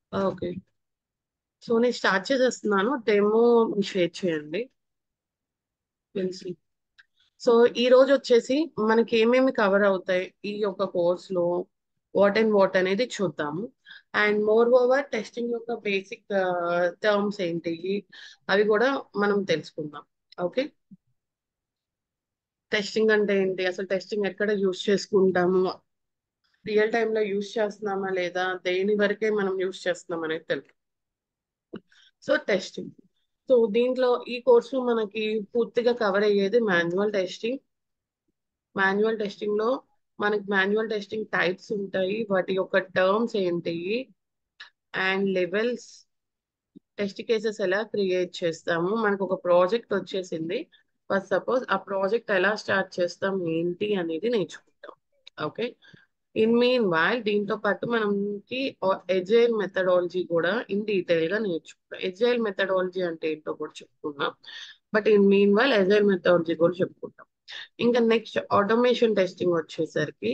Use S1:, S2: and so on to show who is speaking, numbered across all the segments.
S1: Okay so నేను start చేసేస్తున్నాను demo share చేయండి తెలిసి సో ఈ రోజు వచ్చేసి మనకి ఏమేమి కవర్ అవుతాయి ఈ యొక్క కోర్సులో వాట్ అండ్ వాట్ అనేది చూద్దాము అండ్ మోర్ ఓవర్ టెస్టింగ్ యొక్క బేసిక్ టర్మ్స్ ఏంటి అవి కూడా మనం తెలుసుకుందాం ఓకే టెస్టింగ్ అంటే ఏంటి అసలు టెస్టింగ్ ఎక్కడ యూస్ చేసుకుంటాము రియల్ టైంలో యూస్ చేస్తున్నామా లేదా దేని వరకే మనం యూస్ చేస్తున్నాం అనేది తెలుసు సో టెస్టింగ్ సో దీంట్లో ఈ కోర్సు మనకి పూర్తిగా కవర్ అయ్యేది మాన్యువల్ టెస్టింగ్ మాన్యువల్ టెస్టింగ్ లో మనకి మాన్యువల్ టెస్టింగ్ టైప్స్ ఉంటాయి వాటి యొక్క టర్మ్స్ ఏంటి అండ్ లెవెల్స్ టెస్ట్ కేసెస్ ఎలా క్రియేట్ చేస్తాము మనకు ఒక ప్రాజెక్ట్ వచ్చేసింది ఫస్ట్ సపోజ్ ఆ ప్రాజెక్ట్ ఎలా స్టార్ట్ చేస్తాం ఏంటి అనేది నేర్చుకుంటాం ఓకే ఇన్ మీన్ వైల్ దీంతో పాటు మనకి ఎజైల్ మెథడాలజీ కూడా ఇన్ డీటెయిల్ గా నేర్చుకుంటాం ఎజైల్ మెథడాలజీ అంటే ఏంటో కూడా చెప్పుకున్నాం but in meanwhile agile methodology కూడా చెప్పుకుంటాం ఇంకా నెక్స్ట్ ఆటోమేషన్ టెస్టింగ్ వచ్చేసరికి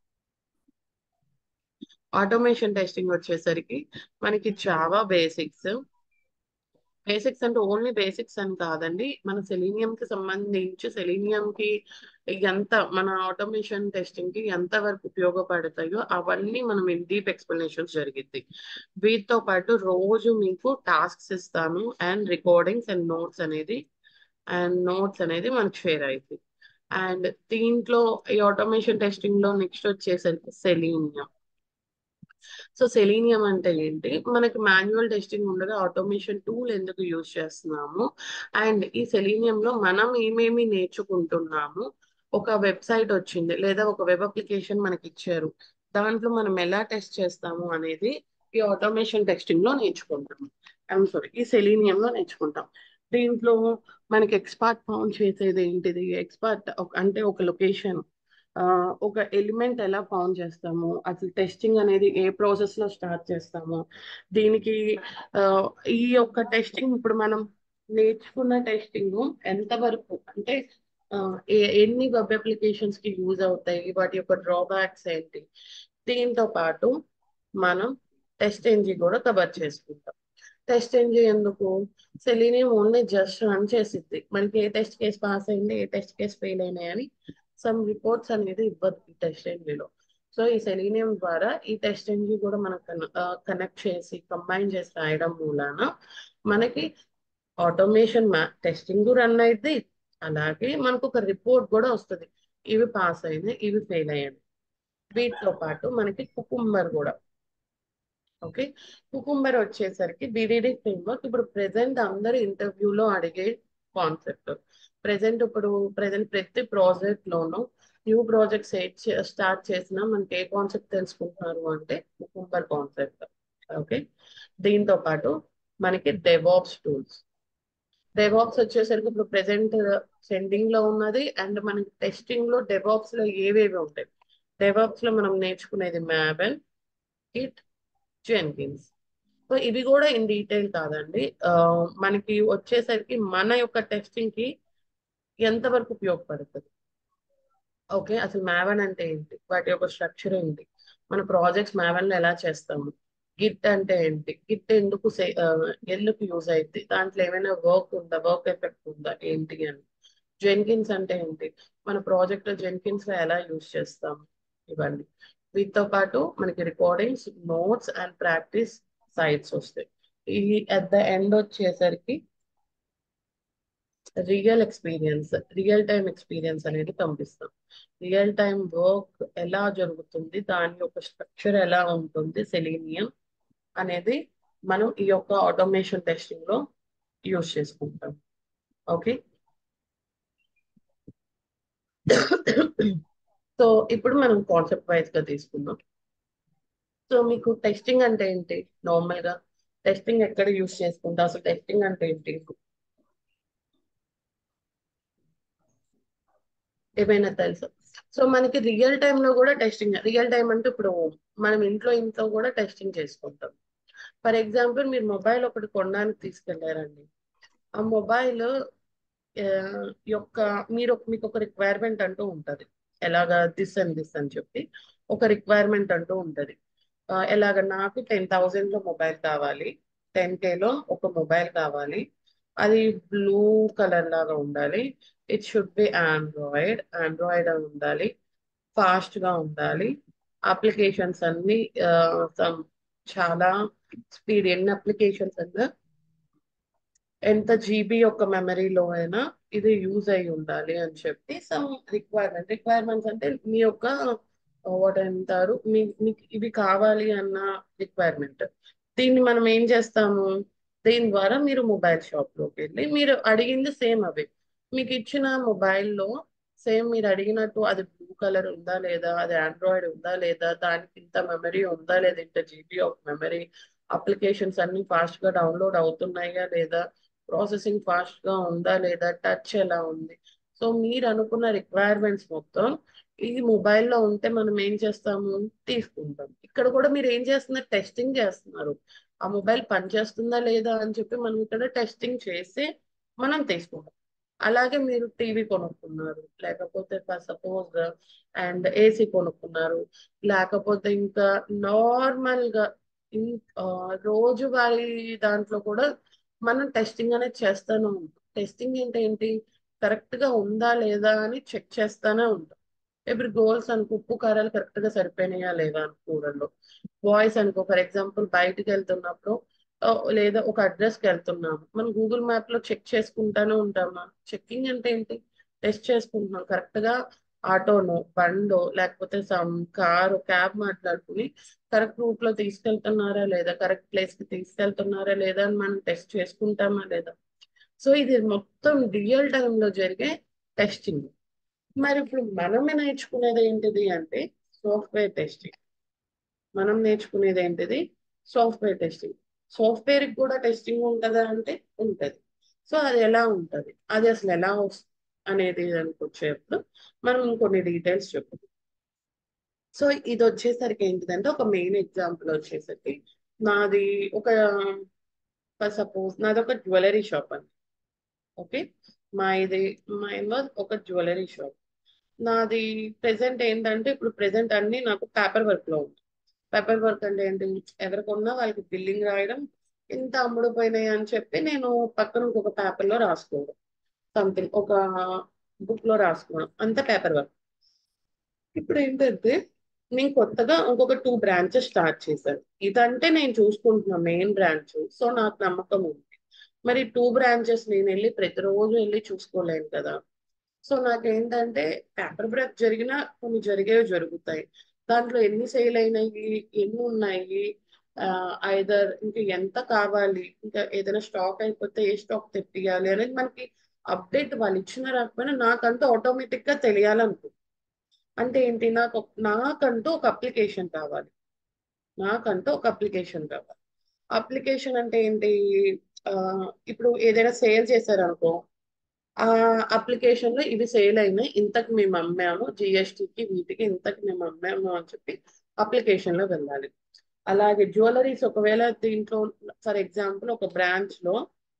S1: ఆటోమేషన్ టెస్టింగ్ వచ్చేసరికి మనకి జావా బేసిక్స్ బేసిక్స్ అంటే ఓన్లీ బేసిక్స్ అని కాదండి మన సెలీనియం కి సంబంధించి సెలీనియం కి ఎంత మన ఆటోమేషన్ టెస్టింగ్ కి ఎంత వరకు ఉపయోగపడతాయో అవన్నీ మనం ఇన్ డీప్ ఎక్స్ప్లెనేషన్స్ జరిగింది వీటితో పాటు రోజు మీకు టాస్క్స్ ఇస్తాను అండ్ రికార్డింగ్స్ అండ్ నోట్స్ అనేది అండ్ నోట్స్ అనేది మనకు షేర్ అవుతుంది అండ్ దీంట్లో ఈ ఆటోమేషన్ టెస్టింగ్ లో నెక్స్ట్ వచ్చేసరికి సెలీనియం సో సెలీనియం అంటే ఏంటి మనకి మాన్యువల్ టెస్టింగ్ ఉండగా ఆటోమేషన్ టూల్ ఎందుకు యూజ్ చేస్తున్నాము అండ్ ఈ సెలీనియం లో మనం ఏమేమి నేర్చుకుంటున్నాము ఒక వెబ్సైట్ వచ్చింది లేదా ఒక వెబ్ అప్లికేషన్ మనకి ఇచ్చారు దాంట్లో మనం ఎలా టెస్ట్ చేస్తాము అనేది ఈ ఆటోమేషన్ టెస్టింగ్ లో నేర్చుకుంటాము ఐఎమ్ సారీ ఈ సెలీనియం లో నేర్చుకుంటాం దీంట్లో మనకి ఎక్స్పర్ట్ ఫౌండ్ చేసేది ఏంటిది ఎక్స్పర్ట్ అంటే ఒక లొకేషన్ ఒక ఎలిమెంట్ ఎలా ఫౌండ్ చేస్తాము అసలు టెస్టింగ్ అనేది ఏ ప్రాసెస్ లో స్టార్ట్ చేస్తాము దీనికి ఈ యొక్క టెస్టింగ్ ఇప్పుడు మనం నేర్చుకున్న టెస్టింగ్ ఎంతవరకు అంటే ఎన్ని వెబ్ అప్లికేషన్స్ కి యూజ్ అవుతాయి వాటి యొక్క డ్రాబ్యాక్స్ ఏంటి దీంతో పాటు మనం టెస్ట్ ఎంజీ కూడా కవర్ చేసుకుంటాం టెస్ట్ ఎంజీ ఎందుకు సెలీనియం ఓన్లీ జస్ట్ రన్ చేసిద్ది మనకి ఏ టెస్ట్ కేసు పాస్ అయింది ఏ టెస్ట్ కేసు ఫెయిల్ అయినాయి అని సమ్ రిపోర్ట్స్ అనేది ఇవ్వదు ఈ టెస్ట్ ఎంజీలో సో ఈ సెలీనియం ద్వారా ఈ టెస్ట్ ఎంజీ కూడా మనం కనెక్ట్ చేసి కంబైన్ చేసి రాయడం మూలాన మనకి ఆటోమేషన్ టెస్టింగ్ రన్ అయింది అలాగే మనకు ఒక రిపోర్ట్ కూడా వస్తుంది ఇవి పాస్ అయినాయి ఇవి ఫెయిల్ అయ్యాయి వీటితో పాటు మనకి కుకుంబర్ కూడా ఓకే కుకుంబర్ వచ్చేసరికి బీడీడీ ఫ్రేమ్వర్క్ ఇప్పుడు ప్రెసెంట్ అందరు ఇంటర్వ్యూలో అడిగే కాన్సెప్ట్ ప్రెసెంట్ ఇప్పుడు ప్రెసెంట్ ప్రతి ప్రాజెక్ట్ లోనూ న్యూ ప్రాజెక్ట్స్ స్టార్ట్ చేసినా మనకి ఏ కాన్సెప్ట్ తెలుసుకుంటున్నారు అంటే కుకుంబర్ కాన్సెప్ట్ ఓకే దీంతో పాటు మనకి డెవాప్స్ టూల్స్ డెవాప్స్ వచ్చేసరికి ఇప్పుడు ప్రెసెంట్ సెండింగ్ లో ఉన్నది అండ్ మనకి టెస్టింగ్ లో డెవాప్స్ లో ఏవేవి ఉంటాయి డెవాప్స్ లో మనం నేర్చుకునేది మ్యాబెల్ కిట్ జెన్కిన్స్ సో ఇవి కూడా ఇన్ డీటెయిల్ కాదండి మనకి వచ్చేసరికి మన యొక్క టెస్టింగ్ కి ఎంతవరకు ఉపయోగపడుతుంది ఓకే అసలు మ్యావెన్ అంటే ఏంటి వాటి యొక్క స్ట్రక్చర్ ఏంటి మన ప్రాజెక్ట్స్ మ్యావెన్ లో ఎలా చేస్తాము గిట్ అంటే ఏంటి గిట్ ఎందుకు ఎందుకు యూజ్ అయింది దాంట్లో ఏమైనా వర్క్ ఉందా వర్క్ ఎఫెక్ట్ ఉందా ఏంటి అని జెన్కిన్స్ అంటే ఏంటి మన ప్రాజెక్ట్ జెన్కిన్స్ లో ఎలా యూజ్ చేస్తాం ఇవన్నీ వీటితో పాటు మనకి recordings notes and practice sites వస్తాయి ఈ అట్ ద ఎండ్ వచ్చేసరికి real experience real time experience అనేది పంపిస్తాం రియల్ టైం వర్క్ ఎలా జరుగుతుంది దాని యొక్క స్ట్రక్చర్ ఎలా ఉంటుంది సెలీనియం అనేది మనం ఈ యొక్క ఆటోమేషన్ టెస్టింగ్ లో యూజ్ చేసుకుంటాం ఓకే సో ఇప్పుడు మనం కాన్సెప్ట్ వైజ్ గా తీసుకుందాం సో మీకు టెస్టింగ్ అంటే ఏంటి నార్మల్ గా టెస్టింగ్ ఎక్కడ యూజ్ చేసుకుంటా అసలు టెస్టింగ్ అంటే ఏంటి ఏమైనా తెలుసా సో మనకి రియల్ టైమ్ లో కూడా టెస్టింగ్ రియల్ టైం అంటే ఇప్పుడు మనం ఇంట్లో ఇంట్లో కూడా టెస్టింగ్ చేసుకుంటాం ఫర్ ఎగ్జాంపుల్ మీరు మొబైల్ ఒకటి కొనడానికి తీసుకెళ్లారండి ఆ మొబైల్ యొక్క మీరు మీకు ఒక రిక్వైర్మెంట్ అంటూ ఉంటది ఎలాగా దిస్ అని దిస్ అని చెప్పి ఒక రిక్వైర్మెంట్ అంటూ ఉంటది ఆ, ఎలాగ నాకు టెన్ థౌజండ్ లో మొబైల్ కావాలి టెన్ లో ఒక మొబైల్ కావాలి అది బ్లూ కలర్ లాగా ఉండాలి it should be android android ఉండాలి ఫాస్ట్ గా ఉండాలి అప్లికేషన్స్ అన్ని ఆ, some చాలా స్పీడ్ ఎన్ని అప్లికేషన్స్ అన్నా ఎంత జీబీ యొక్క మెమరీలో అయినా ఇది యూజ్ అయి ఉండాలి అని చెప్పి సమ్ రిక్వైర్మెంట్ రిక్వైర్మెంట్స్ అంటే మీ యొక్క వాట్ అంటారు మీ మీకు ఇవి కావాలి అన్న రిక్వైర్మెంట్ దీన్ని మనం ఏం చేస్తాము దీని ద్వారా మీరు మొబైల్ షాప్ లోకి వెళ్ళి మీరు అడిగింది సేమ్ అవే మీకు ఇచ్చిన మొబైల్లో సేమ్ మీరు అడిగినట్టు అది బ్లూ కలర్ ఉందా లేదా అది ఆండ్రాయిడ్ ఉందా లేదా దానికి ఇంత మెమరీ ఉందా లేదా ఇంత జీబీ ఆఫ్ మెమరీ అప్లికేషన్స్ అన్ని ఫాస్ట్ గా డౌన్లోడ్ అవుతున్నాయా లేదా ప్రాసెసింగ్ ఫాస్ట్ గా ఉందా లేదా టచ్ ఎలా ఉంది సో మీరు అనుకున్న రిక్వైర్మెంట్స్ మొత్తం ఇది మొబైల్లో ఉంటే మనం ఏం చేస్తాము తీసుకుంటాం ఇక్కడ కూడా మీరు ఏం చేస్తున్నారు టెస్టింగ్ చేస్తున్నారు ఆ మొబైల్ పనిచేస్తుందా లేదా అని చెప్పి మనం ఇక్కడ టెస్టింగ్ చేసి మనం తీసుకుంటాం అలాగే మీరు టీవీ కొనుక్కున్నారు లేకపోతే సపోజ్ అండ్ ఏసీ కొనుక్కున్నారు లేకపోతే ఇంకా నార్మల్ గా ఇన్- ఆ, రోజువారీ దాంట్లో కూడా మనం టెస్టింగ్ అనేది చేస్తూనే ఉంటాం టెస్టింగ్ అంటే ఏంటి కరెక్ట్ గా ఉందా లేదా అని చెక్ చేస్తానే ఉంటాం ఇప్పుడు గోల్స్ అనుకో ఉప్పు కారాలు కరెక్ట్ గా సరిపోయినాయా లేదా అని కూరల్లో బాయ్స్ అనుకో ఫర్ ఎగ్జాంపుల్ బయటికి వెళ్తున్నప్పుడు ఆ, లేదా ఒక అడ్రస్ కి వెళ్తున్నాము మనం గూగుల్ మ్యాప్ లో చెక్ చేసుకుంటానే ఉంటామా చెక్కింగ్ అంటే ఏంటి టెస్ట్ చేసుకుంటున్నాం కరెక్ట్ గా ఆటోనో బండో లేకపోతే సమ్ కారు క్యాబ్ మాట్లాడుకుని కరెక్ట్ రూట్ లో తీసుకెళ్తున్నారా లేదా కరెక్ట్ ప్లేస్ కి తీసుకెళ్తున్నారా లేదా అని మనం టెస్ట్ చేసుకుంటామా లేదా సో ఇది మొత్తం రియల్ టైంలో జరిగే టెస్టింగ్ మరి ఇప్పుడు మనమే నేర్చుకునేది ఏంటిది అంటే సాఫ్ట్వేర్ టెస్టింగ్ మనం నేర్చుకునేది ఏంటిది సాఫ్ట్వేర్ టెస్టింగ్ సాఫ్ట్వేర్ కి కూడా టెస్టింగ్ ఉంటుందా అంటే ఉంటది సో అది ఎలా ఉంటది అది అసలు ఎలా వస్తుంది అనేది దానికి వచ్చేప్పుడు మనం కొన్ని డీటెయిల్స్ చెప్పుకుందాం సో ఇది వచ్చేసరికి ఏంటిదంటే ఒక మెయిన్ ఎగ్జాంపుల్ వచ్చేసరికి నాది ఒక సపోజ్ నాది ఒక జ్యువెలరీ షాప్ అండి ఓకే మా ఇది మా ఇన్వాజ్ ఒక జ్యువెలరీ షాప్ నాది ప్రెసెంట్ ఏంటంటే ఇప్పుడు ప్రెసెంట్ అన్ని నాకు పేపర్ వర్క్ లో ఉంది పేపర్ వర్క్ అంటే ఏంటి ఎవరికొన్నా వాళ్ళకి బిల్లింగ్ రాయడం ఇంత అమ్ముడుపోయినాయి అని చెప్పి నేను పక్కన ఇంకొక పేపర్ లో రాసుకోవడం సంథింగ్ ఒక బుక్ లో రాసుకోవడం అంత పేపర్ వర్క్ ఇప్పుడు ఏంటంటే నేను కొత్తగా ఇంకొక టూ బ్రాంచెస్ స్టార్ట్ చేశాను ఇదంటే నేను చూసుకుంటున్నా మెయిన్ బ్రాంచ్ సో నాకు నమ్మకం ఉంది మరి టూ బ్రాంచెస్ నేను వెళ్ళి ప్రతిరోజు వెళ్ళి చూసుకోలేను కదా సో నాకేంటంటే పేపర్ వర్క్ జరిగినా కొన్ని జరిగేవి జరుగుతాయి దాంట్లో ఎన్ని సేల్ అయినాయి ఎన్ని ఉన్నాయి ఐదర్ ఇంకా ఎంత కావాలి ఇంకా ఏదైనా స్టాక్ అయిపోతే ఏ స్టాక్ తెప్పియాలి అనేది మనకి అప్డేట్ వాళ్ళు ఇచ్చిన రాకపోయినా నాకంటూ ఆటోమేటిక్ గా తెలియాలనుకో అంటే ఏంటి నాకు ఒక- నాకంటూ ఒక అప్లికేషన్ కావాలి నాకంటూ ఒక అప్లికేషన్ కావాలి అప్లికేషన్ అంటే ఏంటి ఆ, ఇప్పుడు ఏదైనా సేల్ చేశారనుకో ఆ అప్లికేషన్ లో ఇవి సేల్ అయినాయి ఇంతకు మేము అమ్మాము జిఎస్టికి వీటికి ఇంతకు మేము అమ్మాము అని చెప్పి అప్లికేషన్ లో వెళ్ళాలి అలాగే జ్యువెలరీస్ ఒకవేళ దీంట్లో ఫర్ ఎగ్జాంపుల్ ఒక బ్రాంచ్ లో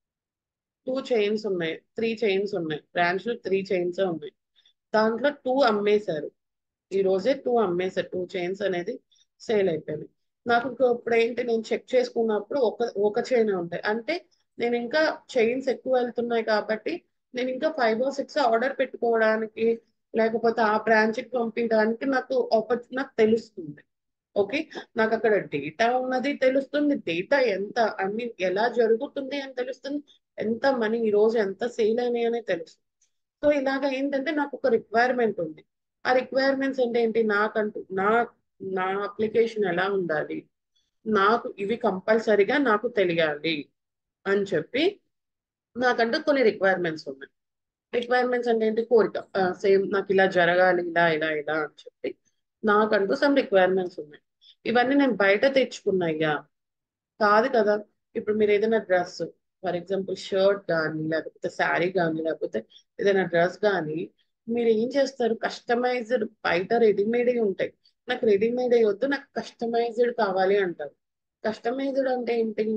S1: టూ చైన్స్ ఉన్నాయి త్రీ చైన్స్ ఉన్నాయి బ్రాంచ్ లో త్రీ చైన్స్ ఉన్నాయి దాంట్లో టూ అమ్మేశారు ఈ రోజే టూ అమ్మేశారు టూ చైన్స్ అనేది సేల్ అయిపోయింది నాకు ఇంకో ఇప్పుడు ఏంటి నేను చెక్ చేసుకున్నప్పుడు ఒక ఒక చైన్ ఉంటాయి అంటే నేను ఇంకా చైన్స్ ఎక్కువ వెళ్తున్నాయి కాబట్టి నేను ఇంకా ఫైవ్ ఓ సిక్స్ ఆర్డర్ పెట్టుకోవడానికి లేకపోతే ఆ బ్రాంచ్ కి పంపించడానికి నాకు ఆపర్చు నాకు తెలుస్తుంది ఓకే నాకు అక్కడ డేటా ఉన్నది తెలుస్తుంది డేటా ఎంత ఐ మీన్ ఎలా జరుగుతుంది అని తెలుస్తుంది ఎంత మనీ ఈ రోజు ఎంత సేల్ అయినాయి అనేది తెలుస్తుంది సో ఇలాగ ఏంటంటే నాకు ఒక రిక్వైర్మెంట్ ఉంది ఆ రిక్వైర్మెంట్స్ అంటే ఏంటి నాకంటూ నా నా అప్లికేషన్ ఎలా ఉండాలి నాకు ఇవి కంపల్సరిగా నాకు తెలియాలి అని చెప్పి నాకంటూ కొన్ని రిక్వైర్మెంట్స్ ఉన్నాయి రిక్వైర్మెంట్స్ అంటే ఏంటి కోరిక సేమ్ నాకు ఇలా జరగాలి ఇలా ఇలా ఇలా అని చెప్పి నాకంటూ సమ్ రిక్వైర్మెంట్స్ ఉన్నాయి ఇవన్నీ నేను బయట తెచ్చుకున్నాయ్యా కాదు కదా ఇప్పుడు మీరు ఏదైనా డ్రెస్ ఫర్ ఎగ్జాంపుల్ షర్ట్ కానీ లేకపోతే శారీ కానీ లేకపోతే ఏదైనా డ్రెస్ కానీ మీరు ఏం చేస్తారు కస్టమైజ్డ్ బయట రెడీమేడ్ ఉంటాయి నాకు రెడీమేడ్ వద్దు నాకు కస్టమైజ్డ్ కావాలి అంటారు కస్టమైజ్డ్ అంటే ఏంటి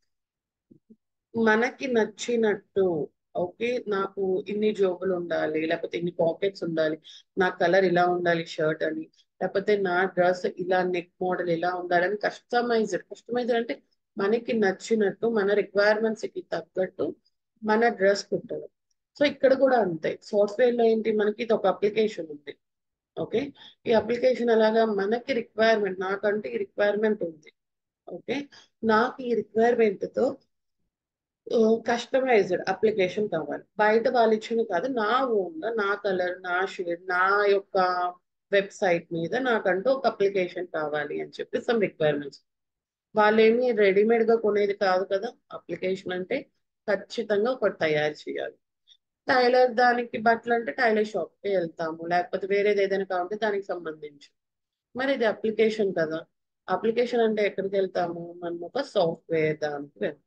S1: మనకి నచ్చినట్టు ఓకే నాకు ఇన్ని జోబులు ఉండాలి లేకపోతే ఇన్ని పాకెట్స్ ఉండాలి నా కలర్ ఇలా ఉండాలి షర్ట్ అని లేకపోతే నా డ్రెస్ ఇలా నెక్ మోడల్ ఇలా ఉండాలని కస్టమైజ్డ్ కస్టమైజ్డ్ అంటే మనకి నచ్చినట్టు మన రిక్వైర్మెంట్స్ కి తగ్గట్టు మన డ్రెస్ కుట్టడం సో ఇక్కడ కూడా అంతే సాఫ్ట్వేర్ లో ఏంటి మనకి ఇది ఒక అప్లికేషన్ ఉంది ఓకే ఈ అప్లికేషన్ అలాగా మనకి రిక్వైర్మెంట్ నాకంటే ఈ రిక్వైర్మెంట్ ఉంది ఓకే నాకు ఈ రిక్వైర్మెంట్ తో కస్టమైజ్డ్ అప్లికేషన్ కావాలి బయట వాళ్ళు ఇచ్చిన కాదు నా ఓన్ గా నా కలర్ నా షేడ్ నా యొక్క వెబ్సైట్ మీద నాకంటూ ఒక అప్లికేషన్ కావాలి అని చెప్పి సమ్ రిక్వైర్మెంట్స్ వాళ్ళేమి రెడీమేడ్ గా కొనేది కాదు కదా అప్లికేషన్ అంటే ఖచ్చితంగా ఒకటి తయారు చేయాలి టైలర్ దానికి బట్టలు అంటే టైలర్ షాప్ కి వెళ్తాము లేకపోతే వేరేది ఏదైనా కావాలంటే దానికి సంబంధించి మరి ఇది అప్లికేషన్ కదా అప్లికేషన్ అంటే ఎక్కడికి వెళ్తాము మనం ఒక సాఫ్ట్వేర్ దానికి వెళ్తాం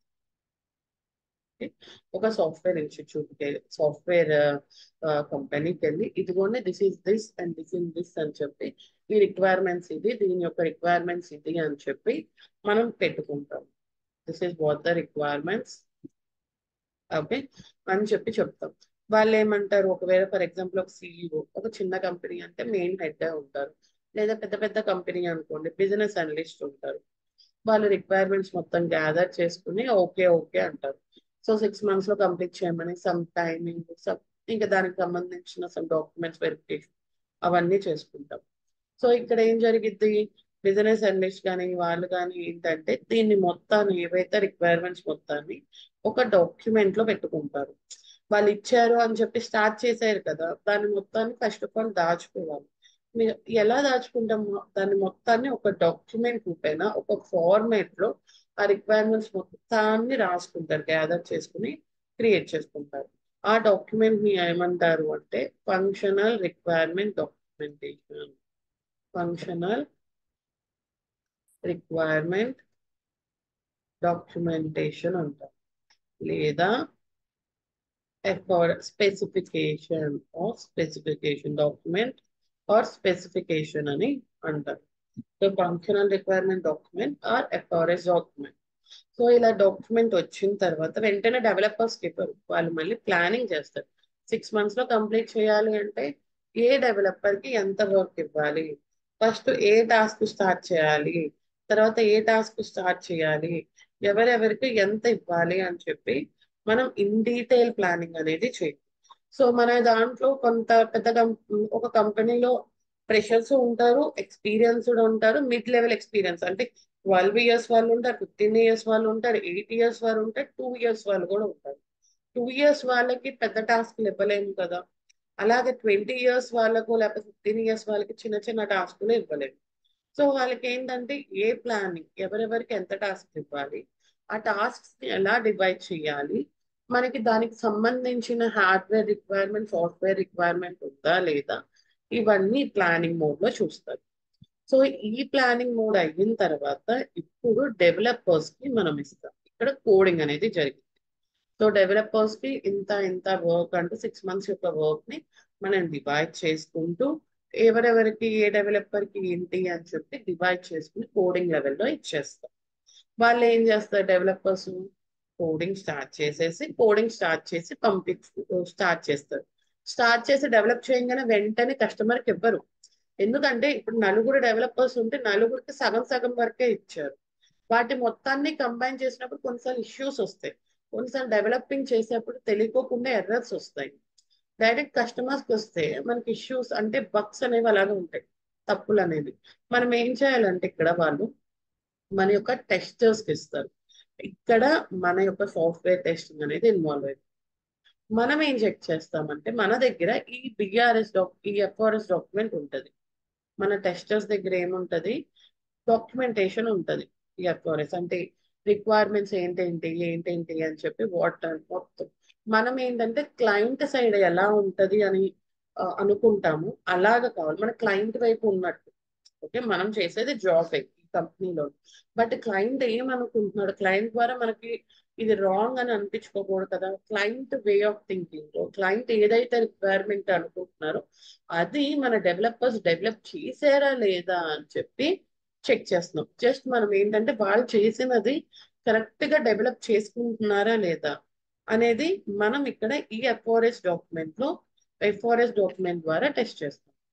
S1: ఒక సాఫ్ట్వేర్ ఇన్స్టిట్యూట్ కి సాఫ్ట్వేర్ కంపెనీకి వెళ్ళి ఇదిగోండి this is this and this in this అని చెప్పి ఈ రిక్వైర్మెంట్స్ ఇది దీని యొక్క రిక్వైర్మెంట్స్ ఇది అని చెప్పి మనం పెట్టుకుంటాం this is what the requirements okay అని చెప్పి చెప్తాం వాళ్ళు ఏమంటారు ఒకవేళ ఫర్ ఎగ్జాంపుల్ ఒక సిఇఓ ఒక చిన్న కంపెనీ అంటే మెయిన్ హెడ్ ఉంటారు లేదా పెద్ద పెద్ద కంపెనీ అనుకోండి బిజినెస్ అనలిస్ట్ ఉంటారు వాళ్ళు రిక్వైర్మెంట్స్ మొత్తం గ్యాదర్ చేసుకుని ఓకే ఓకే అంటారు సో సిక్స్ మంత్స్ లో కంప్లీట్ చేయమని సమ్ టైమింగ్ సమ్ ఇంకా దానికి సంబంధించిన సమ్ డాక్యుమెంట్స్ వెరిఫికేషన్ అవన్నీ చేసుకుంటాం సో ఇక్కడ ఏం జరిగిద్ది బిజినెస్ అనలిస్ట్ కానీ వాళ్ళు కానీ ఏంటంటే దీన్ని మొత్తాన్ని ఏవైతే రిక్వైర్మెంట్స్ మొత్తాన్ని ఒక డాక్యుమెంట్ లో పెట్టుకుంటారు వాళ్ళు ఇచ్చారు అని చెప్పి స్టార్ట్ చేశారు కదా దాన్ని మొత్తాన్ని ఫస్ట్ ఆఫ్ ఆల్ దాచుకోవాలి మీరు ఎలా దాచుకుంటాము దాన్ని మొత్తాన్ని ఒక డాక్యుమెంట్ రూపేణ ఒక ఫార్మేట్ లో ఆ రిక్వైర్మెంట్స్ మొత్తాన్ని రాసుకుంటారు గ్యాదర్ చేసుకుని క్రియేట్ చేసుకుంటారు ఆ డాక్యుమెంట్ ని ఏమంటారు అంటే functional requirement documentation functional requirement documentation అంటారు లేదా specification or specification document or specification అని అంటారు so functional requirement document or FRS document so ఇలా డాక్యుమెంట్ వచ్చిన తర్వాత వెంటనే డెవలపర్స్ ఇవ్వరు వాళ్ళు మళ్ళీ ప్లానింగ్ చేస్తారు సిక్స్ మంత్స్ లో కంప్లీట్ చేయాలి అంటే ఏ డెవలపర్ కి ఎంత వర్క్ ఇవ్వాలి ఫస్ట్ ఏ టాస్క్ స్టార్ట్ చేయాలి తర్వాత ఏ టాస్క్ స్టార్ట్ చేయాలి ఎవరెవరికి ఎంత ఇవ్వాలి అని చెప్పి మనం ఇన్ డీటెయిల్ ప్లానింగ్ అనేది చేయాలి సో మన దాంట్లో కొంత పెద్ద ఒక కంపెనీలో ప్రెషర్స్ ఉంటారు ఎక్స్పీరియన్స్డ్ ఉంటారు మిడ్ లెవెల్ ఎక్స్పీరియన్స్ అంటే ట్వెల్వ్ ఇయర్స్ వాళ్ళు ఉంటారు ఫిఫ్టీన్ ఇయర్స్ వాళ్ళు ఉంటారు ఎయిట్ ఇయర్స్ వాళ్ళు ఉంటారు టూ ఇయర్స్ వాళ్ళు కూడా ఉంటారు టూ ఇయర్స్ వాళ్ళకి పెద్ద టాస్క్లు ఇవ్వలేము కదా అలాగే ట్వంటీ ఇయర్స్ వాళ్ళకు లేకపోతే ఫిఫ్టీన్ ఇయర్స్ వాళ్ళకి చిన్న చిన్న టాస్కులు ఇవ్వలేము సో వాళ్ళకి ఏంటంటే ఏ ప్లానింగ్ ఎవరెవరికి ఎంత టాస్క్ ఇవ్వాలి ఆ టాస్క్స్ ని ఎలా డివైడ్ చేయాలి మనకి దానికి సంబంధించిన హార్డ్వేర్ రిక్వైర్మెంట్ సాఫ్ట్వేర్ రిక్వైర్మెంట్ ఉందా లేదా ఇవన్నీ ప్లానింగ్ మోడ్ లో చూస్తారు సో ఈ ప్లానింగ్ మోడ్ అయిన తర్వాత ఇప్పుడు డెవలపర్స్ కి మనం ఇస్తాం ఇక్కడ కోడింగ్ అనేది జరిగింది సో డెవలపర్స్ కి ఇంత ఇంత వర్క్ అంటూ సిక్స్ మంత్స్ యొక్క వర్క్ ని మనం డివైడ్ చేసుకుంటూ ఎవరెవరికి ఏ డెవలపర్ కి ఏంటి అని చెప్పి డివైడ్ చేసుకుని కోడింగ్ లెవెల్లో ఇచ్చేస్తాం వాళ్ళు ఏం చేస్తారు డెవలపర్స్ కోడింగ్ స్టార్ట్ చేసేసి కోడింగ్ స్టార్ట్ చేసి పంపి స్టార్ట్ చేస్తారు స్టార్ట్ చేసి డెవలప్ చేయగానే వెంటనే కస్టమర్కి ఇవ్వరు ఎందుకంటే ఇప్పుడు నలుగురు డెవలపర్స్ ఉంటే నలుగురికి సగం సగం వరకే ఇచ్చారు వాటి మొత్తాన్ని కంబైన్ చేసినప్పుడు కొన్నిసార్లు ఇష్యూస్ వస్తాయి కొన్నిసార్లు డెవలపింగ్ చేసేప్పుడు తెలియకోకుండా ఎర్రర్స్ వస్తాయి డైరెక్ట్ కస్టమర్స్కి వస్తే మనకి ఇష్యూస్ అంటే బగ్స్ అనేవి అలాగే ఉంటాయి తప్పులు అనేవి మనం ఏం చేయాలంటే ఇక్కడ వాళ్ళు మన యొక్క టెస్టర్స్కి ఇస్తారు ఇక్కడ మన యొక్క సాఫ్ట్వేర్ టెస్టింగ్ అనేది ఇన్వాల్వ్ అయింది మనం ఏం చెక్ చేస్తామంటే మన దగ్గర ఈ బిఆర్ఎస్ డాక్ ఈ ఎఫ్ఆర్ఎస్ డాక్యుమెంట్ ఉంటుంది మన టెస్టర్స్ దగ్గర ఏముంటది డాక్యుమెంటేషన్ ఉంటుంది ఈ ఎఫ్ఆర్ఎస్ అంటే రిక్వైర్మెంట్స్ ఏంటేంటి ఏంటేంటి అని చెప్పి వాట్ మొత్తం మనం ఏంటంటే క్లయింట్ సైడ్ ఎలా ఉంటది అని అనుకుంటాము అలాగ కావాలి మన క్లయింట్ వైపు ఉన్నట్టు ఓకే మనం చేసేది జాబ్ ఈ కంపెనీలో బట్ క్లయింట్ ఏమనుకుంటున్నాడు క్లయింట్ ద్వారా మనకి ఇది రాంగ్ అని అనిపించుకోకూడదు కదా client way of thinking client ఏదైతే రిక్వైర్మెంట్ అనుకుంటున్నారో అది మన డెవలపర్స్ డెవలప్ చేసారా లేదా అని చెప్పి చెక్ చేస్తున్నాం జస్ట్ మనం ఏంటంటే వాళ్ళు చేసినది కరెక్ట్ గా డెవలప్ చేసుకుంటున్నారా లేదా అనేది మనం ఇక్కడ ఈ ఎఫ్ఆర్ఎస్ డాక్యుమెంట్ లో ఎఫ్ఆర్ఎస్ డాక్యుమెంట్ ద్వారా టెస్ట్ చేస్తాం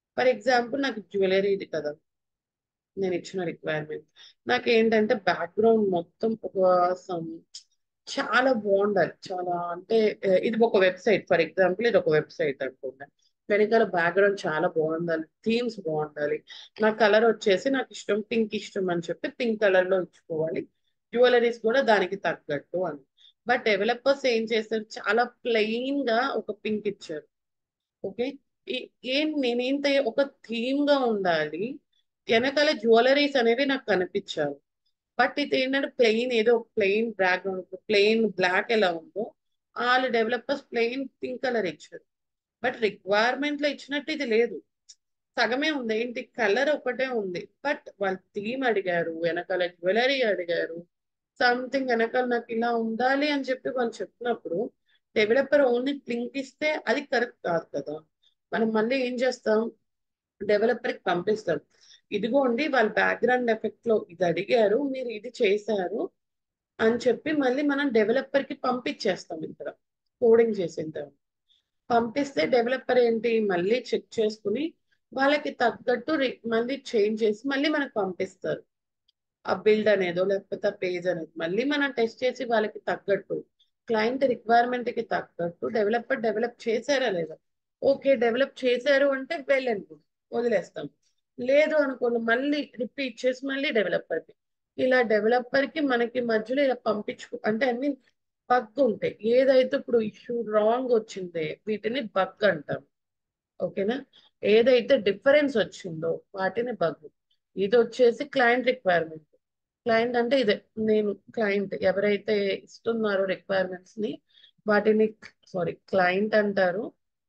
S1: ఫర్ ఎగ్జాంపుల్ నాకు జ్యువెలరీ ఇది కదా నేను ఇచ్చిన రిక్వైర్మెంట్ నాకు ఏంటంటే బ్యాక్గ్రౌండ్ మొత్తం ఒక some చాలా బాగుండాలి చాలా అంటే ఆ, ఇది ఒక వెబ్సైట్ ఫర్ ఎగ్జాంపుల్ ఇది ఒక వెబ్సైట్ అనుకోండి వెనకాల బ్యాక్గ్రౌండ్ చాలా బాగుండాలి థీమ్స్ బాగుండాలి నా కలర్ వచ్చేసి నాకు ఇష్టం పింక్ ఇష్టం అని చెప్పి పింక్ కలర్ లో ఇచ్చుకోవాలి జ్యువెలరీస్ కూడా దానికి తగ్గట్టు అని బట్ డెవలపర్స్ ఏం చేస్తారు చాలా ప్లెయిన్ గా ఒక పింక్ ఇచ్చారు ఓకే ఈ- ఏం నేనేం తె- ఒక థీమ్ గా ఉండాలి వెనకాల జ్యువెలరీస్ అనేవి నాకు కనిపించాలి బట్ ఇది ఏంటంటే ప్లెయిన్ ఏదో ప్లెయిన్ బ్యాక్గ్రౌండ్ ప్లెయిన్ బ్లాక్ ఎలా ఉందో వాళ్ళు డెవలపర్స్ ప్లెయిన్ పింక్ కలర్ ఇచ్చారు బట్ రిక్వైర్మెంట్ లో ఇచ్చినట్టు ఇది లేదు సగమే ఉంది ఏంటి కలర్ ఒకటే ఉంది బట్ వాళ్ళు థీమ్ అడిగారు వెనకాల జ్యువెలరీ అడిగారు సంథింగ్ వెనకాల నాకు ఇలా ఉండాలి అని చెప్పి వాళ్ళు చెప్పినప్పుడు డెవలపర్ ఓన్లీ లింక్ ఇస్తే అది కరెక్ట్ కాదు కదా మనం మళ్ళీ ఏం చేస్తాం డెవలపర్ కి పంపిస్తాం ఇదిగోండి వాళ్ళ బ్యాక్గ్రౌండ్ ఎఫెక్ట్ లో ఇది అడిగారు మీరు ఇది చేశారు అని చెప్పి మళ్ళీ మనం డెవలపర్ కి పంపించేస్తాం ఇక్కడ కోడింగ్ చేసిన తర్వాత పంపిస్తే డెవలపర్ ఏంటి మళ్ళీ చెక్ చేసుకుని వాళ్ళకి తగ్గట్టు రి- మళ్ళీ చేంజ్ చేసి మళ్ళీ మనకు పంపిస్తారు ఆ బిల్డ్ అనేదో లేకపోతే ఆ పేజ్ అనేది మళ్ళీ మనం టెస్ట్ చేసి వాళ్ళకి తగ్గట్టు క్లయింట్ రిక్వైర్మెంట్ కి తగ్గట్టు డెవలపర్ డెవలప్ చేశారా లేదా ఓకే డెవలప్ చేశారు అంటే వెల్ అండ్ గుడ్ వదిలేస్తాం లేదు అనుకోండి మళ్ళీ రిపీట్ చేసి మళ్ళీ డెవలపర్ కి ఇలా డెవలపర్ కి మనకి మధ్యలో ఇలా పంపించు అంటే ఐ మీన్ బగ్ ఉంటాయి ఏదైతే ఇప్పుడు ఇష్యూ రాంగ్ వచ్చిందే వీటిని బగ్ అంటాం ఓకేనా ఏదైతే డిఫరెన్స్ వచ్చిందో వాటిని బగ్ ఇది వచ్చేసి క్లయింట్ రిక్వైర్మెంట్ క్లయింట్ అంటే ఇదే నేను క్లయింట్ ఎవరైతే ఇస్తున్నారో రిక్వైర్మెంట్స్ ని వాటిని సారీ క్లయింట్ అంటారు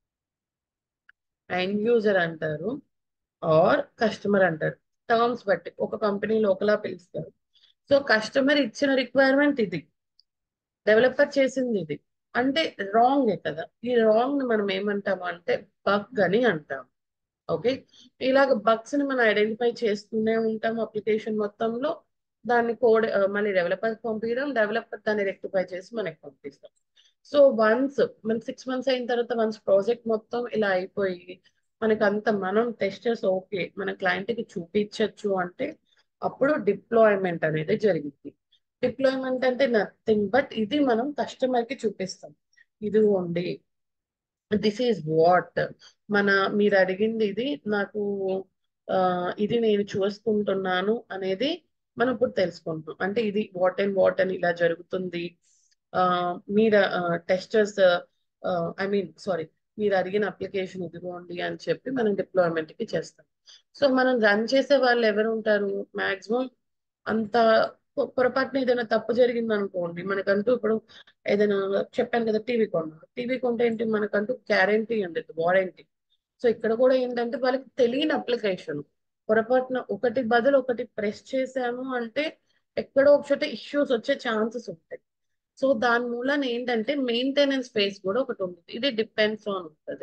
S1: ఎండ్ యూజర్ అంటారు ఆర్ కస్టమర్ అంటారు టర్మ్స్ బట్టి ఒక కంపెనీలో ఒకలా పిలుస్తారు సో కస్టమర్ ఇచ్చిన రిక్వైర్మెంట్ ఇది డెవలపర్ చేసింది ఇది అంటే రాంగ్ కదా ఈ రాంగ్ ని మనం ఏమంటాము అంటే బగ్ అని అంటాం ఓకే ఇలాగ బగ్స్ ని మనం ఐడెంటిఫై చేస్తూనే ఉంటాం అప్లికేషన్ మొత్తంలో దాన్ని కోడ్ మళ్ళీ డెవలపర్ పంపించడం డెవలపర్ దాన్ని రెక్టిఫై చేసి మనకి పంపిస్తాం సో వన్స్ మన సిక్స్ మంత్స్ అయిన తర్వాత వన్స్ ప్రాజెక్ట్ మొత్తం ఇలా అయిపోయి మనకి అంత మనం టెస్టర్స్ ఓకే మన క్లయింట్ కి చూపించచ్చు అంటే అప్పుడు డిప్లాయ్మెంట్ అనేది జరిగింది డిప్లాయ్మెంట్ అంటే నథింగ్ బట్ ఇది మనం కస్టమర్ కి చూపిస్తాం ఇదిగోండి దిస్ ఈజ్ వాట్ మన మీరు అడిగింది ఇది నాకు ఆ, ఇది నేను చూసుకుంటున్నాను అనేది మనం ఇప్పుడు తెలుసుకుంటాం అంటే ఇది వాట్ అండ్ వాట్ అని ఇలా జరుగుతుంది ఆ, మీరు టెస్టర్స్ ఐ మీన్ సారీ మీరు అడిగిన అప్లికేషన్ ఇదిగోండి అని చెప్పి మనం డిప్లాయ్మెంట్ కి చేస్తాం సో మనం రన్ చేసే వాళ్ళు ఎవరు ఉంటారు మాక్సిమం అంత పొ- పొరపాటున ఏదైనా తప్పు జరిగింది అనుకోండి మనకంటూ ఇప్పుడు ఏదైనా చెప్పాను కదా టీవీ కొన్నాను టీవీ కొంటే ఏంటి మనకంటూ గ్యారంటీ ఉండదు వారంటీ సో ఇక్కడ కూడా ఏంటంటే వాళ్ళకి తెలియని అప్లికేషన్ పొరపాటున ఒకటి బదులు ఒకటి ప్రెస్ చేసాము అంటే ఎక్కడో ఒక చోట ఇష్యూస్ వచ్చే ఛాన్సెస్ ఉంటాయి సో దాని మూలన ఏంటంటే మెయింటెనెన్స్ ఫేస్ కూడా ఒకటి ఉంటుంది ఇది డిపెండ్స్ ఆన్ ఉంటుంది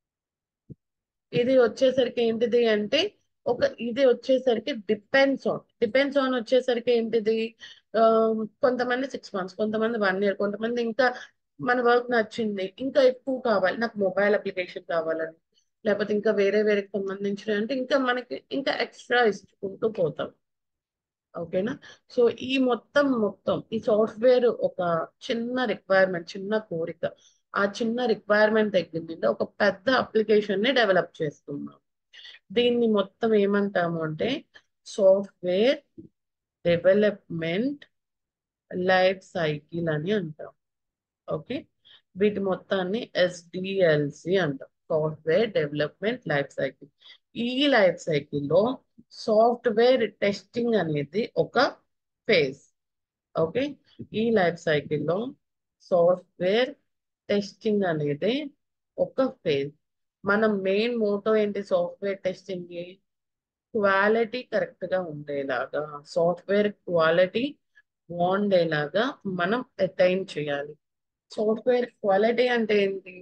S1: ఇది వచ్చేసరికి ఏంటిది అంటే ఒక ఇది వచ్చేసరికి డిపెండ్స్ ఆన్ డిపెండ్స్ ఆన్ వచ్చేసరికి ఏంటిది ఆ, కొంతమంది సిక్స్ మంత్స్ కొంతమంది వన్ ఇయర్ కొంతమంది ఇంకా మన వర్క్ నచ్చింది ఇంకా ఎక్కువ కావాలి నాకు మొబైల్ అప్లికేషన్ కావాలని లేకపోతే ఇంకా వేరే వేరే సంబంధించిన అంటే ఇంకా మనకి ఇంకా ఎక్స్ట్రా ఇచ్చుకుంటూ పోతాం ఓకేనా సో ఈ మొత్తం మొత్తం ఈ సాఫ్ట్వేర్ ఒక చిన్న రిక్వైర్మెంట్ చిన్న కోరిక ఆ చిన్న రిక్వైర్మెంట్ దగ్గర నుండి ఒక పెద్ద అప్లికేషన్ ని డెవలప్ చేస్తున్నాం దీన్ని మొత్తం ఏమంటాము అంటే సాఫ్ట్వేర్ డెవలప్మెంట్ లైఫ్ సైకిల్ అని అంటాం ఓకే వీటి మొత్తాన్ని ఎస్డిఎల్సి అంటాం సాఫ్ట్వేర్ డెవలప్మెంట్ లైఫ్ సైకిల్ ఈ లైఫ్ సైకిల్లో సాఫ్ట్వేర్ టెస్టింగ్ అనేది ఒక ఫేజ్ ఓకే ఈ లైఫ్ సైకిల్లో సాఫ్ట్వేర్ టెస్టింగ్ అనేది ఒక ఫేజ్ మన మెయిన్ మోటో ఏంటి సాఫ్ట్వేర్ టెస్టింగ్ క్వాలిటీ కరెక్ట్ గా ఉండేలాగా సాఫ్ట్వేర్ క్వాలిటీ బాగుండేలాగా మనం అటైన్ చేయాలి సాఫ్ట్వేర్ క్వాలిటీ అంటే ఏంటి